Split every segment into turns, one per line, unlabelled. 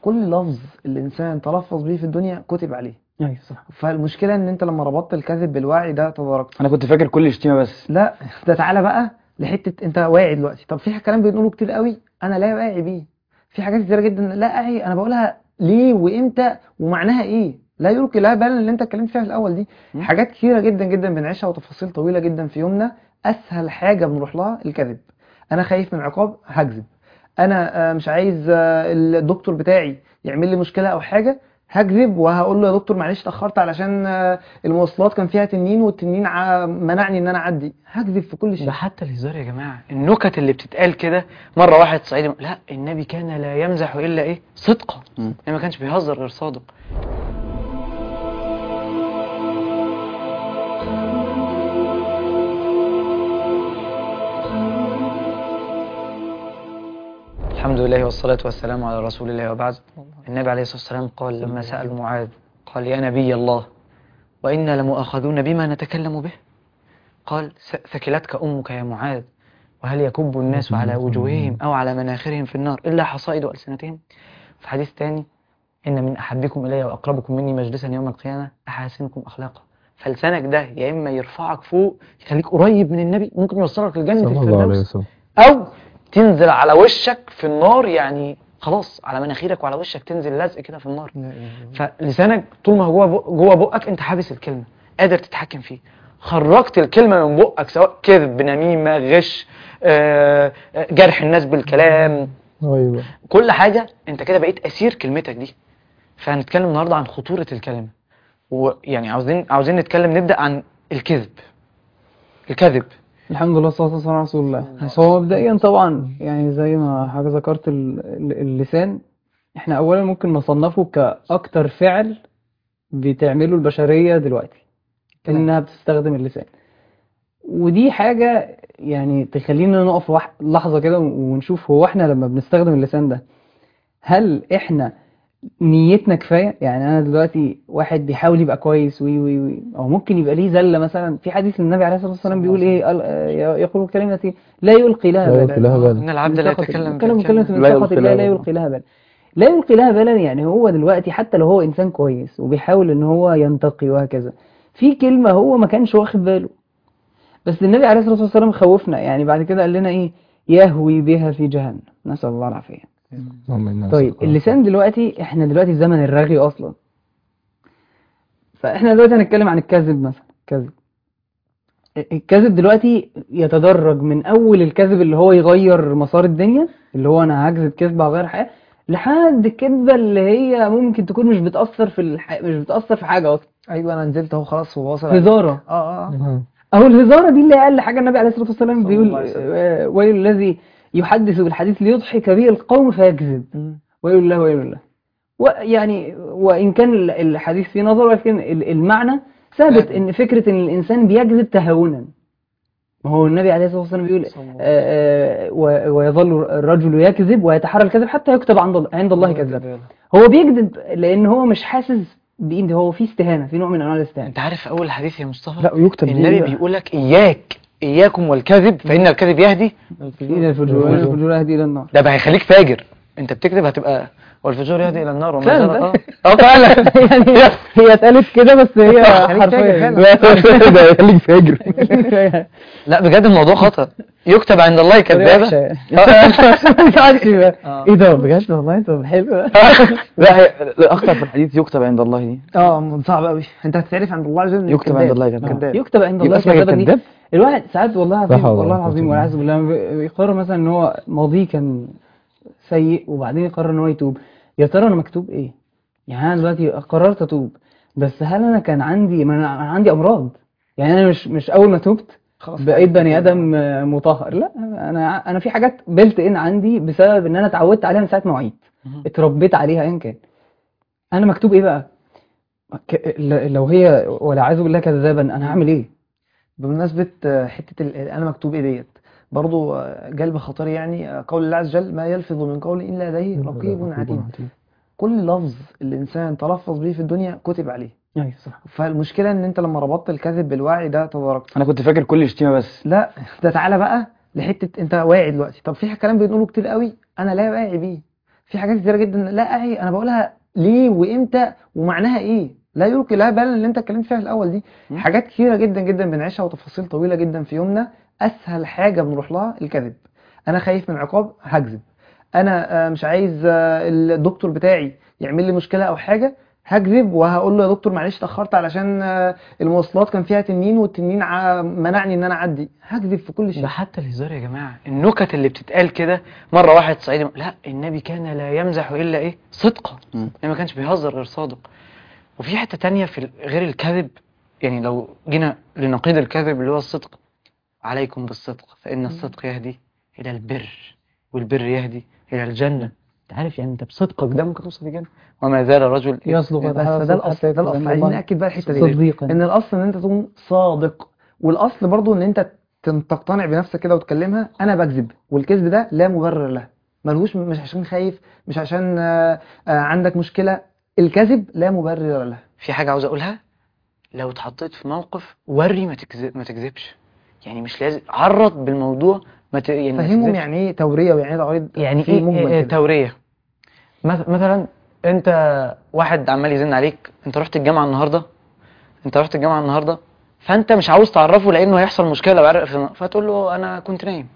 كل لفظ الانسان تلفظ بيه في الدنيا كتب عليه
ايوه صح
فالمشكله ان انت لما ربطت الكذب بالوعي ده تداركت
انا كنت فاكر كل شتيمه بس
لا ده تعالى بقى لحته انت واعي دلوقتي طب في كلام بنقوله كتير قوي انا لا واعي بيه في حاجات كتيره جدا لا اعي انا بقولها ليه وامتى ومعناها ايه لا يلقي لها بالا اللي انت اتكلمت فيها في الاول دي
م.
حاجات كتيره جدا جدا بنعيشها وتفاصيل طويله جدا في يومنا اسهل حاجه بنروح لها الكذب انا خايف من عقاب هكذب انا آه، مش عايز آه، الدكتور بتاعي يعمل لي مشكله او حاجه هكذب وهقول له يا دكتور معلش اتاخرت علشان آه، المواصلات كان فيها تنين والتنين ع- منعني ان انا اعدي هكذب في كل شيء
ده حتى الهزار يا جماعه النكت اللي بتتقال كده مره واحد صعيدي لا النبي كان لا يمزح الا ايه صدقا
مم.
يعني ما كانش بيهزر غير صادق الحمد لله والصلاة والسلام على رسول الله وبعد النبي عليه الصلاة والسلام قال لما سأل معاذ قال يا نبي الله وإنا لمؤاخذون بما نتكلم به قال س- ثكلتك أمك يا معاذ وهل يكب الناس على وجوههم أو على مناخرهم في النار إلا حصائد ألسنتهم في حديث تاني إن من أحبكم إلي وأقربكم مني مجلسا يوم القيامة أحاسنكم أخلاقا فلسانك ده يا إما يرفعك فوق يخليك قريب من النبي ممكن يوصلك لجنة
صلى الله عليه
الفردوس
وسلم
أو تنزل على وشك في النار يعني خلاص على مناخيرك وعلى وشك تنزل لزق كده في النار فلسانك طول ما هو جوه بق- جوه بقك انت حابس الكلمه قادر تتحكم فيه خرجت الكلمه من بقك سواء كذب نميمه غش آه، آه، جرح الناس بالكلام
ايوه
كل حاجه انت كده بقيت اسير كلمتك دي فهنتكلم النهارده عن خطوره الكلمه ويعني عاوزين عاوزين نتكلم نبدا عن الكذب الكذب
الحمد لله والصلاة والسلام على رسول الله هو مبدئيا طبعا يعني زي ما حضرتك ذكرت ال- ال- اللسان احنا اولا ممكن نصنفه كأكتر فعل بتعمله البشرية دلوقتي
تمام.
انها بتستخدم اللسان ودي حاجة يعني تخلينا نقف وح- لحظة كده ونشوف هو احنا لما بنستخدم اللسان ده هل احنا نيتنا كفاية يعني انا دلوقتي واحد بيحاول يبقى كويس وي وي وي او ممكن يبقى ليه زلة مثلا في حديث للنبي عليه الصلاة والسلام بيقول ايه قال- آه، يقول كلمة لا يلقي لها
لا
بالا
يلقي لها بالا
ان العبد لا يتكلم
كلام
بالكلمة.
كلمة من
لا
سخط
يلقي
الله
لها
لا
بالا.
يلقي لها بالا لا يلقي لها بالا يعني هو دلوقتي حتى لو هو انسان كويس وبيحاول ان هو ينتقي وهكذا في كلمة هو ما كانش واخد باله بس النبي عليه الصلاة والسلام خوفنا يعني بعد كده قال لنا ايه يهوي بها في جهنم نسأل الله العافية
اللهم إنا
طيب
نسألك
اللسان دلوقتي احنا دلوقتي في زمن الرغي اصلا فاحنا دلوقتي هنتكلم عن الكذب مثلا كذب الكذب دلوقتي يتدرج من اول الكذب اللي هو يغير مسار الدنيا اللي هو انا هكذب كذبه هغير حياه لحد الكذبه اللي هي ممكن تكون مش بتاثر في الح... مش بتاثر في حاجه اصلا
ايوه انا نزلت اهو خلاص وواصل عليك.
هزاره
اه اه آه.
آه.
اهو الهزاره دي اللي اقل حاجه النبي عليه الصلاه والسلام
صلى
بيقول
الله عليه وسلم.
آه، ويل الذي يحدث بالحديث ليضحك به القوم فيكذب
مم.
ويل الله ويل الله ويعني وإن كان ال- الحديث فيه نظر ولكن ال- المعنى ثابت
ثابت.
إن فكرة إن الإنسان بيكذب تهاونا ما هو النبي عليه الصلاة والسلام بيقول
صلى الله
آه، آه، و- ويظل الرجل يكذب ويتحرى الكذب حتى يكتب عند الله عند الله كذاب
كذاب.
هو بيكذب لأن هو مش حاسس بإن هو في استهانة في نوع من أنواع الاستهانة
انت عارف اول حديث يا مصطفى
لا ويكتب
النبي
ليه بقى؟
بيقول لك اياك اياكم والكذب فان الكذب يهدي
إلى الفجور وإلى الفجور يهدي إلى النار
ده بقى هيخليك فاجر انت بتكذب هتبقى والفجور يهدي الى النار وما
فعلا
زال-
ده.
اه اه فعلا
يعني هي اتقالت كده بس هي حرفيا
لا ده يخليك فاجر
لا بجد الموضوع خطر يكتب عند الله كذابه
وحشة يعني.
آه.
ما ينفعش يبقى.
آه.
ايه ده بجد والله انت حلو
لا هي الاخطر في الحديث يكتب عند الله دي
اه صعب قوي انت هتتعرف عند الله عز وجل إنك
يكتب
كذاب.
عند الله كذاب.
كذاب
يكتب عند الله
يبقى اسمك
كذابا دي
الكذاب
الواحد ساعات والله العظيم
صح والله،
والله العظيم
كذاب.
والعياذ بالله بي- بيقرر مثلا ان هو ماضيه كان سيء وبعدين يقرر ان هو يتوب يا ترى انا مكتوب ايه يعني انا دلوقتي قررت اتوب بس هل انا كان عندي ما انا أنا عندي امراض يعني انا مش مش اول ما تبت
خلاص
بقيت بني ادم آه، مطهر لا انا انا في حاجات بلت ان عندي بسبب ان انا اتعودت عليها من ساعه ما وعيت
مهم.
اتربيت عليها ايا كان انا مكتوب ايه بقى ك- ل- لو هي والعياذ بالله كذابا انا هعمل ايه
بمناسبة آه، حتة ال- أنا مكتوب إيه ديت برضو آه، جلب خطر يعني آه، قول الله عز وجل ما يلفظ من قول إلا لديه رقيب عتيد كل لفظ الإنسان تلفظ به في الدنيا كتب عليه
ايوه صح
فالمشكلة إن أنت لما ربطت الكذب بالوعي ده تداركت
انا كنت فاكر كل شتيمه بس
لا ده تعالى بقى لحتة أنت واعي دلوقتي طب في كلام بنقوله كتير قوي أنا لا واعي بيه في حاجات كتيره جدا لا اعي انا بقولها ليه وامتى ومعناها ايه لا يلقي لها بالا اللي انت اتكلمت فيها في الاول دي
مم.
حاجات كتيره جدا جدا بنعيشها وتفاصيل طويله جدا في يومنا اسهل حاجه بنروح لها الكذب انا خايف من عقاب هكذب انا آه، مش عايز آه، الدكتور بتاعي يعمل لي مشكله او حاجه هكذب وهقول له يا دكتور معلش اتاخرت علشان آه، المواصلات كان فيها تنين والتنين ع- منعني ان انا اعدي هكذب في كل شيء
ده حتى الهزار يا جماعة النكت اللي بتتقال كده مرة واحد صعيدي لا النبي كان لا يمزح إلا إيه صدقا
مم.
يعني ما كانش بيهزر غير صادق وفي حتة تانية في ال- غير الكذب يعني لو جينا لنقيض الكذب اللي هو الصدق عليكم بالصدق فإن الصدق يهدي إلى البر والبر يهدي إلى الجنة انت عارف يعني انت بصدقك ده ممكن توصل الجنة وما زال رجل
يصدق
بس ده الاصل ده الاصل عايزين ناكد بقى الحته دي
صديقا
ان الاصل ان انت تكون صادق والاصل برضو ان انت تن- تقتنع بنفسك كده وتكلمها انا بكذب والكذب ده لا مبرر له ملهوش مش عشان خايف مش عشان آه، آه، عندك مشكله الكذب لا مبرر له
في حاجة عاوز أقولها لو اتحطيت في موقف وري ما تكذب ما تكذبش يعني مش لازم عرض بالموضوع ما ت... يعني ما
فهمهم
تكذبش.
يعني ايه توريه ويعني ايه تعريض
يعني
في
ايه
مجمل
إيه
كده.
تورية مث- مثلا انت واحد عمال يزن عليك انت رحت الجامعة النهاردة انت رحت الجامعة النهاردة فانت مش عاوز تعرفه لانه هيحصل مشكلة لو عرف فتقول له انا كنت نايم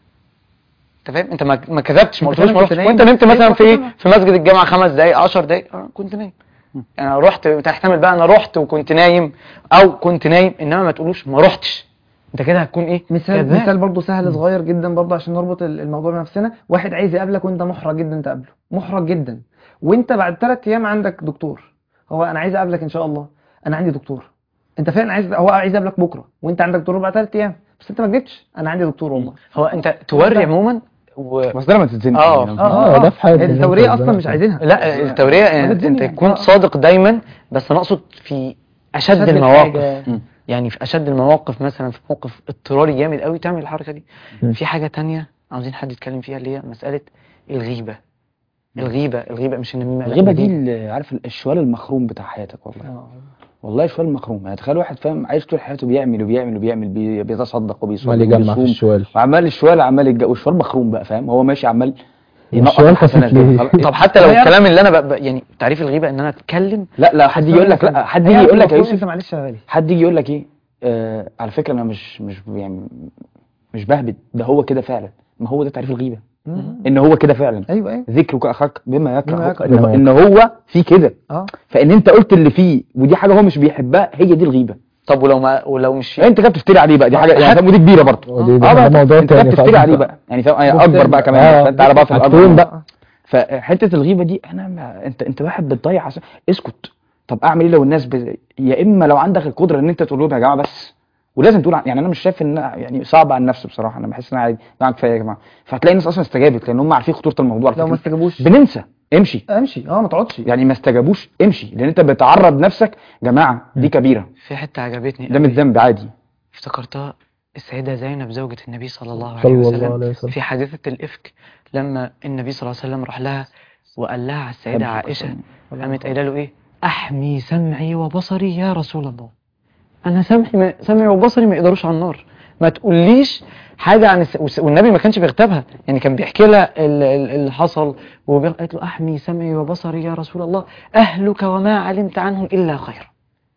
انت فاهم انت ما ما كذبتش ما
أنت
قلتلوش
فعلاً
ما
كنت
رحتش
نايم؟
وانت نمت
أيوة،
مثلا
كنت
في ايه
نايم.
في مسجد الجامعة خمس دقايق 10 دقايق اه كنت نايم انا رحت تحتمل بقى انا رحت وكنت نايم او كنت نايم انما ما تقولوش ما رحتش انت كده هتكون ايه
مثال
كذاب.
مثال برضه سهل صغير جدا برضه عشان نربط ال- الموضوع بنفسنا واحد عايز يقابلك وانت محرج جدا تقابله محرج جدا وانت بعد ثلاث ايام عندك دكتور هو انا عايز اقابلك ان شاء الله انا عندي دكتور انت فعلا عايز هو عايز يقابلك بكره وانت عندك دكتور بعد ثلاث ايام بس انت ما جبتش انا عندي دكتور والله
هو انت توري عموما و...
بس ده لما تتزنق
آه،
يعني.
اه
ده في حاجة
التوريه اصلا مش عايزينها
لا التورية يعني
بتزني
انت
يعني.
تكون
آه.
صادق دايما بس انا اقصد في اشد
شد
المواقف
الحاجة.
مم.
يعني في اشد المواقف مثلا في موقف اضطراري جامد قوي تعمل الحركة دي
مم.
في حاجة تانية عاوزين حد يتكلم فيها اللي هي مسألة الغيبة الغيبة الغيبة مش النميمة لا،
الغيبه دي ال- عارف ال- الشوال المخروم بتاع حياتك والله
آه.
والله الشوال مخروم يعني تخيل واحد فاهم عايش طول حياته بيعمل وبيعمل وبيعمل بي- بيتصدق وبيصلي
عمال يجمع في
وبيصوم
الشوال
وعمال الشوال عمال يتج... والشوال مخروم بقى فاهم هو ماشي عمال
والشوال
الحسنات
خفيف ليه؟
خلاص.
طب حتى لو
هي-
الكلام اللي انا ب... ب- يعني تعريف الغيبة ان انا اتكلم
لا لا حد يجي يقول لك لا حد يجي يقول لك يا
المفروض
يوسف
انت معلش يا غالي
حد يجي يقول لك ايه آه على فكره انا مش مش يعني مش بهبد ده هو كده فعلا ما هو ده تعريف الغيبه
مم.
ان هو كده فعلا
ايوه ايوه
ذكرك اخاك بما
بما
يكره
يكره.
ان إن هو في كده
اه
فان انت قلت اللي فيه ودي حاجه هو مش بيحبها هي دي الغيبه
طب ولو ما ولو مش
انت كده بتفتري عليه بقى دي حاجه يعني فاهم ودي كبيره برضه
ودي- ده
اه بقى
موضوع
انت كده
تاني
بتفتري
خالص
عليه
بقى.
بقى يعني فاهم يعني اكبر بقى كمان
آه.
فانت على بقى في
هتكون
الاكبر
بقى.
فحته الغيبه دي انا ما انت انت واحد بتضيع عس... اسكت طب اعمل ايه لو الناس ب... يا اما لو عندك القدره ان انت تقول لهم يا جماعه بس ولازم تقول ع- يعني انا مش شايف ان يعني صعب على النفس بصراحه انا بحس ان انا عادي يا جماعه كفايه يا جماعه فهتلاقي الناس اصلا استجابت لان هم عارفين خطوره الموضوع على
لو ما
فكرة.
استجابوش
بننسى امشي
امشي اه ما تقعدش
يعني ما استجابوش امشي لان انت بتعرض نفسك جماعه دي كبيره
في حتة عجبتني
ده من
قوي.
الذنب عادي
افتكرتها السيدة زينب زوجة النبي صلى الله عليه
صلى الله
وسلم
عليه وسلم.
في حادثة الإفك لما النبي صلى الله عليه وسلم راح لها وقال لها على السيدة عائشة قامت قايله له إيه أحمي سمعي وبصري يا رسول الله أنا سمعي ما سمعي وبصري ما يقدروش على النار ما تقوليش حاجة عن الس... والس- والنبي ما كانش بيغتابها يعني كان بيحكي لها ال- ال- اللي حصل وقالت له أحمي سمعي وبصري يا رسول الله أهلك وما علمت عنهم إلا خير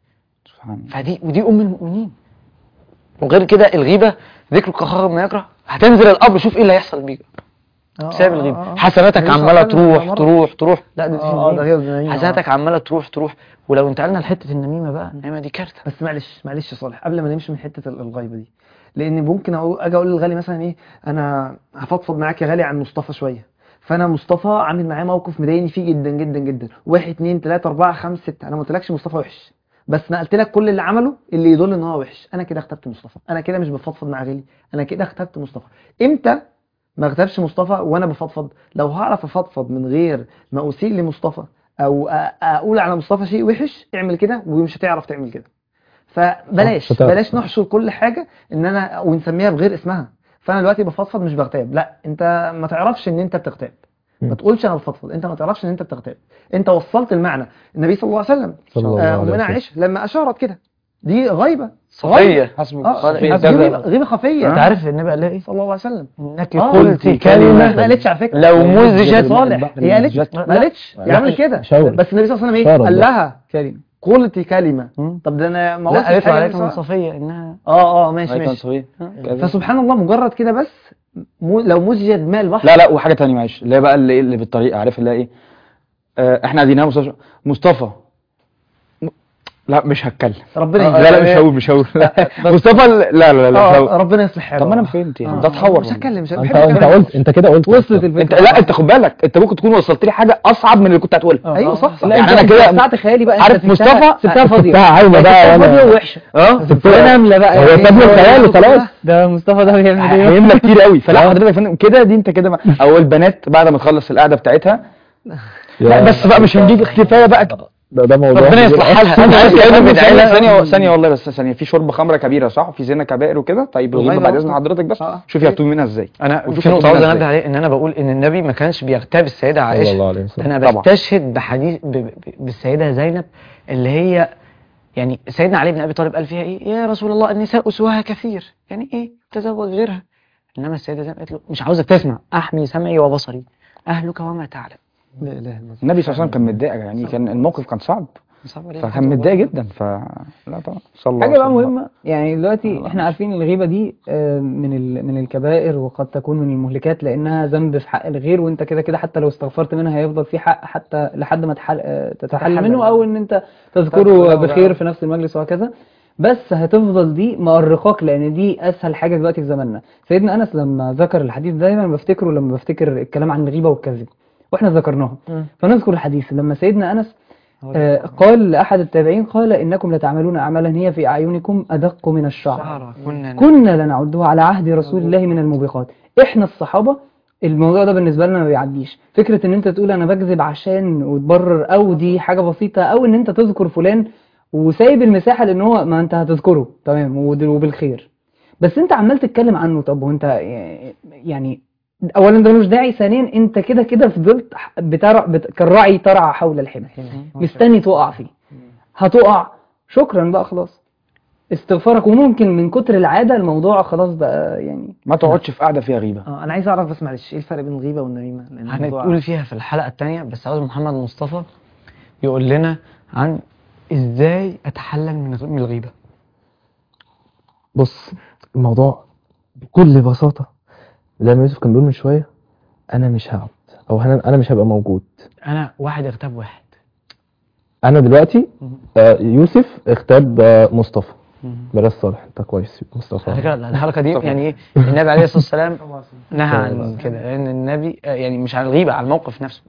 سبحان الله
فدي ودي ام المؤمنين وغير كده الغيبه ذكرك اخاك ما يكره هتنزل القبر شوف ايه اللي هيحصل بيك
آه،
بسبب
آه،
الغيبه
آه، آه.
حسناتك
النبي صلى الله
عماله
عليه وسلم
تروح
مرة.
تروح تروح لا ده
اه اه ده غير النميمة، آه.
حسناتك عماله تروح تروح ولو انتقلنا لحته النميمه بقى النميمه دي كارثه
بس معلش معلش يا صالح قبل ما نمشي من حته ال- الغيبه دي لان ممكن أقول اجي اقول للغالي مثلا ايه انا هفضفض معاك يا غالي عن مصطفى شويه فانا مصطفى عامل معايا موقف مضايقني فيه جدا جدا جدا واحد اتنين تلاته اربعه خمسه سته انا ما قلتلكش مصطفى وحش بس نقلت لك كل اللي عمله اللي يدل ان هو وحش انا كده اخترت مصطفى انا كده مش بفضفض مع غالي انا كده اخترت مصطفى امتى ما اغتابش مصطفى وانا بفضفض لو هعرف افضفض من غير ما اسيء لمصطفى او أ- اقول على مصطفى شيء وحش اعمل كده ومش هتعرف تعمل كده فبلاش
مش هتعرف.
بلاش نحشر كل حاجه ان انا ونسميها بغير اسمها فانا دلوقتي بفضفض مش بغتاب لا انت ما تعرفش ان انت بتغتاب ما
م.
تقولش انا بفضفض انت ما تعرفش ان انت بتغتاب انت وصلت المعنى النبي صلى الله عليه وسلم
صلى الله
آه،
عليه
امنا
وسلم.
عائشه لما اشارت كده دي غيبه
صفية
حسبك
اه
صفية
أصل دي غيبه غيبه خفيه
انت عارف النبي قال ايه
صلى الله عليه وسلم
انك
آه،
قلت
ما
كلمة
قالتش على فكره
لو مزجت
صالح هي قالتش ما قالتش
لا.
يا عم كده
شاور.
بس النبي صلى الله عليه وسلم ايه
شاور
قال
والله.
لها
كلمة
قلت كلمه
مم.
طب ده انا ما
لا
قلتش
قالت له
حاجة
عليك من
بس-
صفية انها
اه اه ماشي
أيقن
ماشي
صفية كذا.
فسبحان الله مجرد كده بس مو لو مزجت ماء البحر
لا لا وحاجه تانية معلش اللي هي بقى اللي اللي بالطريقه عارف اللي هي ايه آه احنا قاعدين هنا مصطفى مصطفى م- لا مش هتكلم
ربنا
لا
يهديك.
لا مش هقول مش هقول مصطفى لا لا لا, لا,
اه
لا.
ربنا يصلح حاله
طب ما انا فهمت يعني
آه.
ده تحور
مش هتكلم مش
انت
بحب
انت
الكلام.
قلت انت كده قلت
وصلت
انت
الفكرة
لا انت خد بالك انت ممكن تكون وصلت لي حاجه اصعب من اللي كنت هتقولها
ايوه صح صح
لا
يعني
يعني
أنا
انا
كده-
كده ساعة خيالي بقى
عارف
انت سبتها-
مصطفى؟
سبتها فاضية
سبتها عايمه بقى
سبتها
وانا
فاضية ووحشة
اه
سبتها ناملة بقى
هو
يعني
ساب له خياله خلاص
ده مصطفى ده بيعمل ايه
هيملى كتير قوي فلا حضرتك يا فندم كده دي انت كده ما- او البنات بعد ما تخلص القعده بتاعتها لا بس بقى مش هنجيب كفايه بقى
ده ده موضوع
ربنا
كبير
يصلح
أصلاً.
حالها انا عايز
كأنه
كلام
بيدعي لها.
ثانيه ثانيه ثانيه والله بس ثانيه في شرب خمره كبيره صح في زنا كبائر وكده طيب
والله
الغيبه بعد
ده-
اذن حضرتك بس
آه.
شوفي هتقوم منها ازاي
انا
وشوف
في نقطة
هتقوم
عاوز
منها
انبه
ازاي.
عليه ان انا بقول ان النبي ما كانش بيغتاب السيدة
صلى
عائشة
الله عليه وسلم
انا
طبعا.
بستشهد بحديث ب- ب- بالسيدة زينب اللي هي يعني سيدنا علي بن ابي طالب قال فيها ايه يا رسول الله النساء سواها كثير يعني ايه تزوج غيرها انما السيدة زينب قالت له مش عاوزك تسمع احمي سمعي وبصري اهلك وما تعلم
لا اله الا الله
النبي صلى الله عليه وسلم كان متضايق يعني كان الموقف كان صعب
صعب عليه
فكان
حاجة
متضايق
والله.
جدا ف لا طبعا صلى الله
حاجة
عليه
بقى
وسلم.
مهمة يعني دلوقتي احنا عارفين الغيبة دي آه، من ال- من الكبائر وقد تكون من المهلكات لأنها ذنب في حق الغير وانت كده كده حتى لو استغفرت منها هيفضل في حق حتى لحد ما تحل آه، تتحل
تتحلل.
منه أو ان انت
تذكره
تذكره
بقى.
بخير في نفس المجلس وهكذا بس هتفضل دي مؤرقاك لأن دي أسهل حاجة دلوقتي في زماننا سيدنا أنس لما ذكر الحديث دايما بفتكره لما بفتكر الكلام عن الغيبة والكذب واحنا ذكرناهم
مم.
فنذكر الحديث لما سيدنا أنس آه، قال لأحد التابعين قال إنكم لتعملون أعمالا هي في أعينكم أدق من الشعر
شعرة كنا
كنا لنعدها على عهد رسول الله من الموبقات إحنا الصحابة الموضوع ده بالنسبة لنا ما بيعديش فكرة إن أنت تقول أنا بكذب عشان وتبرر أو دي حاجة بسيطة أو إن أنت تذكر فلان وسايب المساحة لأن هو ما أنت هتذكره تمام ود- وبالخير بس أنت عمال تتكلم عنه طب وأنت يعني أولا ده ملوش داعي ثانيا أنت كده كده فضلت بترع بت... كالراعي ترعى حول الحمى مستني تقع فيه هتقع شكرا بقى خلاص استغفارك وممكن من كتر العادة الموضوع خلاص بقى يعني
ما تقعدش في قعده فيها غيبه
اه انا عايز اعرف بس معلش ايه الفرق بين الغيبه والنميمه لان الموضوع-
هنقول فيها في الحلقة التانية بس عاوز محمد مصطفى يقول لنا عن ازاي اتحلل من من الغيبة
بص الموضوع بكل بساطة زي ما يوسف كان بيقول من شوية أنا مش هقعد أو أنا أنا مش هبقى موجود
انا واحد اغتاب واحد
أنا دلوقتي
مم.
آه، يوسف اغتاب آه، مصطفى
مم.
بلاش صالح أنت كويس
على
مصطفى
فكرة الحركة دي يعني ايه النبي عليه الصلاة والسلام نهى عن كده لأن النبي آه، يعني مش عن الغيبة على الموقف نفسه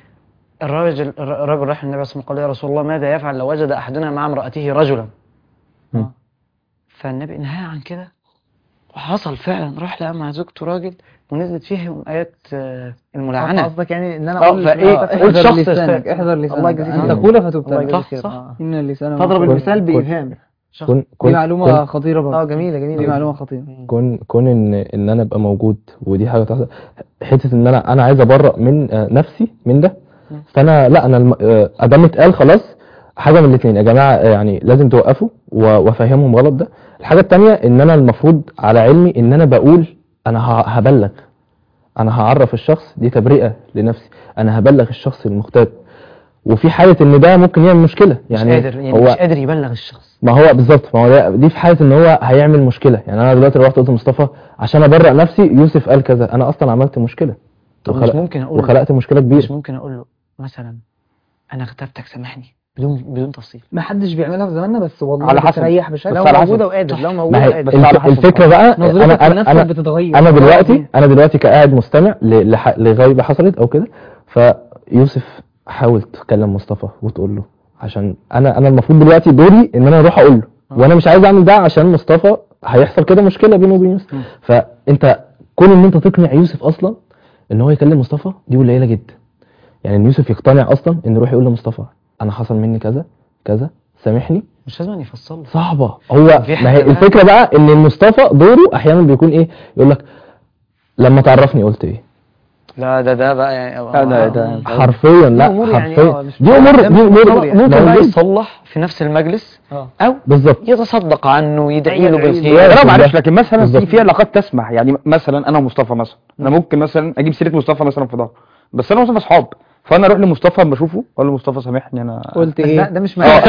الراجل الرجل راح للنبي صلى الله عليه وسلم قال يا رسول الله ماذا يفعل لو وجد أحدنا مع امرأته رجلا
مم.
فالنبي نهى عن كده وحصل فعلا راح لقى مع زوجته راجل ونزلت فيهم آيات آه، الملعنة
قصدك يعني ان انا
اه،
اقول
فايه؟
آه،
قول
احذر
شخص
لسانك
است-
احذر لسانك
الله يجزيك
أن
خير.
تقول
الله
فتبتلى
يجزيك
صح
خير
صح
آه.
إن اللسان
تضرب
مفعول.
المثال
كن-
بإبهام
شخص
كن
دي
كن
معلومة
كن
خطيرة
اه
برضه
جميلة جميلة
دي
جدا.
معلومة خطيرة
كون كون ان ان انا ابقى موجود ودي حاجه تحصل حته ان انا انا عايز ابرأ من آه، نفسي من ده فانا لا انا الم- آه، ادام اتقال خلاص حاجه من الاثنين يا جماعه آه، يعني لازم توقفوا و- وافهمهم غلط ده الحاجه الثانيه ان انا المفروض على علمي ان انا بقول انا ه- هبلغ انا هعرف الشخص دي تبرئه لنفسي انا هبلغ الشخص المغتاب وفي حاله ان ده ممكن يعمل مشكله
يعني
يعني
مش قادر يعني
هو
مش قادر يبلغ الشخص
ما هو بالظبط ما هو ده دي في حاله ان هو هيعمل مشكله يعني انا دلوقتي لو رحت قلت لمصطفى عشان ابرئ نفسي يوسف قال كذا انا اصلا عملت مشكله
طب مش
وخلق-
ممكن اقول له
وخلقت مشكله
مش
كبيره
ممكن اقول له مثلا انا اغتبتك سامحني بدون بدون تفصيل
ما حدش بيعملها في زماننا بس والله
على حسب.
بتريح بشكل
لو
بس على
موجودة
حسب.
وقادر لو
ما
موجودة
هي
وقادر
بس على
الف-
حسب
الفكره بقى
نظرتك
انا
لنفسك
انا انا
بتتغير
انا دلوقتي انا دلوقتي كقاعد مستمع ل- لح- لغيبه حصلت او كده فيوسف حاول تكلم مصطفى وتقول له عشان انا انا المفروض دلوقتي دوري ان انا اروح اقول له وانا مش عايز اعمل ده عشان مصطفى هيحصل كده مشكله بينه وبين يوسف فانت كون ان انت تقنع يوسف اصلا ان هو يكلم مصطفى دي قليله جدا يعني ان يوسف يقتنع اصلا ان يروح يقول لمصطفى انا حصل مني كذا كذا سامحني
مش لازم يفصل له
صعبة هو
في
ما هي
حاجة بقى-
الفكرة بقى ان المصطفى دوره احيانا بيكون ايه يقول لك لما تعرفني قلت ايه
لا ده ده بقى يعني
لا، ده- ده-
حرفيا لا
أمور يعني
حرفيا
آه، مش-
دي امور
ده
دي
مش
امور
أمور يعني.
ممكن
لو
بقى
جيت-
يصلح في نفس المجلس
اه
او
بالظبط
يتصدق عنه يدعي له
يدعي له.
بالخير
لا
بالظبط.
معلش لكن مثلا في
بالظبط.
في علاقات تسمح يعني مثلا انا ومصطفى مثلا انا ممكن مثلا اجيب سيره مصطفى مثلا في ظهر بس انا ومصطفى اصحاب فانا اروح لمصطفى لما اشوفه اقول له مصطفى سامحني انا
قلت
ده
ايه
ده مش معنى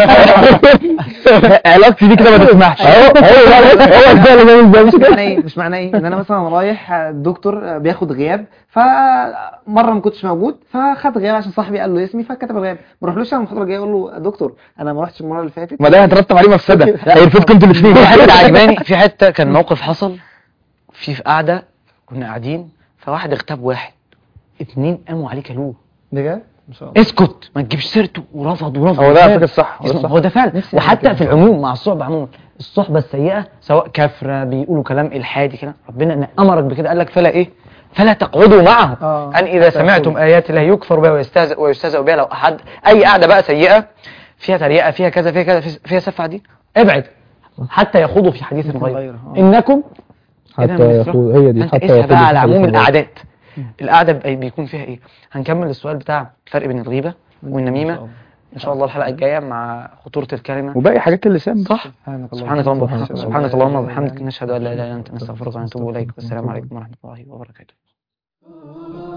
علاقتي دي كده ما تسمحش
اهو اهو هو الفعل ده
مش
بالظبط
معنى
كده
ايه مش معنى ايه ان انا مثلا رايح الدكتور بياخد غياب فمره ما كنتش موجود فخد غياب عشان صاحبي قال له اسمي فكتب الغياب ما اروحلوش انا المحاضره الجايه اقول له يا دكتور انا ما رحتش المره اللي فاتت
ما ده هيترتب عليه مفسده هيرفدكم انتوا الاثنين
في حته عجباني في حته كان موقف حصل في في قعده كنا قاعدين فواحد اغتاب واحد اتنين قاموا عليه كلوه
بجد ان شاء الله
اسكت ما تجيبش سيرته ورفض ورفض
هو ده على
وفات.
فكره الصح هو ده
اسمه-
الصح
هو ده فعلا
نفسي أعمل
وحتى
كده.
في العموم مع الصحبه عموما الصحبه السيئه سواء كافره بيقولوا كلام الحادي كده ربنا امرك بكده قال لك فلا ايه فلا تقعدوا معهم
آه.
ان اذا سمعتم ايات الله يكفر بها ويستهزأ ويستهزأ بها لو احد اي قعده بقى سيئه فيها تريقه فيها كذا فيها كذا فيها سفه دي ابعد حتى يخوضوا في حديث غيره
غيره، آه.
انكم إذا
حتى
من
يخوض هي دي
انت
حتى
قيسها
يخوض
بقى على
في
عموم
الحديث
القعدات القعده بي- بيكون فيها ايه هنكمل السؤال بتاع الفرق بين الغيبه والنميمه ان شاء الله الحلقه الجايه مع خطوره الكلمه
وباقي حاجات اللسان
صح
سبحانك اللهم
سبحانك اللهم
سبحانك
وبحمدك سبحانك اللهم وبحمدك نشهد ان لا اله الا انت نستغفرك ونتوب اليك والسلام عليكم ورحمه الله وبركاته